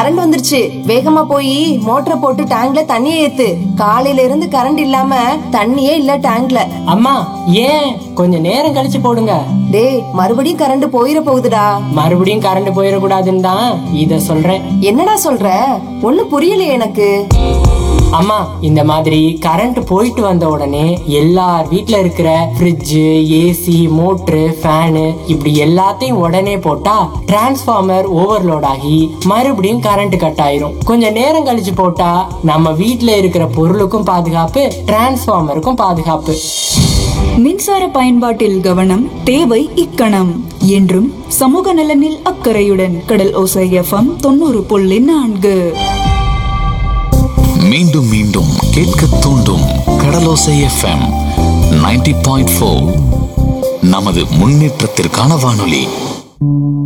current வந்துருச்சு வேகமா போய் மோட்டரை போட்டு டேங்க்ல தண்ணியை ஏத்து காலையில இருந்து கரண்ட் இல்லாம தண்ணியே இல்ல டேங்க்ல அம்மா ஏன் கொஞ்சம் நேரம் கழிச்சு போடுங்க டேய் மறுபடியும் கரண்ட் போயிட போகுதுடா மறுபடியும் கரண்ட் போயிடக்கூடாதுன்னு தான் இத சொல்றேன் என்னடா சொல்ற ஒண்ணும் புரியலையே எனக்கு அம்மா இந்த மாதிரி கரண்ட் போயிட்டு வந்த உடனே எல்லார் வீட்ல இருக்கிற ஃப்ரிட்ஜு ஏசி மோட்ரு ஃபேனு இப்படி எல்லாத்தையும் உடனே போட்டா டிரான்ஸ்ஃபார்மர் ஓவர்லோட் ஆகி மறுபடியும் கரண்ட் கட் ஆயிரும் கொஞ்சம் நேரம் கழிச்சு போட்டா நம்ம வீட்ல இருக்கிற பொருளுக்கும் பாதுகாப்பு டிரான்ஸ்ஃபார்மருக்கும் பாதுகாப்பு மின்சார பயன்பாட்டில் கவனம் தேவை இக்கணம் என்றும் சமூக நலனில் அக்கறையுடன் கடல் ஓசை எஃப்எம் தொண்ணூறு புள்ளி நான்கு மீண்டும் மீண்டும் கேட்க தூண்டும் கடலோசை எஃப்எம் 90.4 பாயிண்ட் நமது முன்னேற்றத்திற்கான வானொலி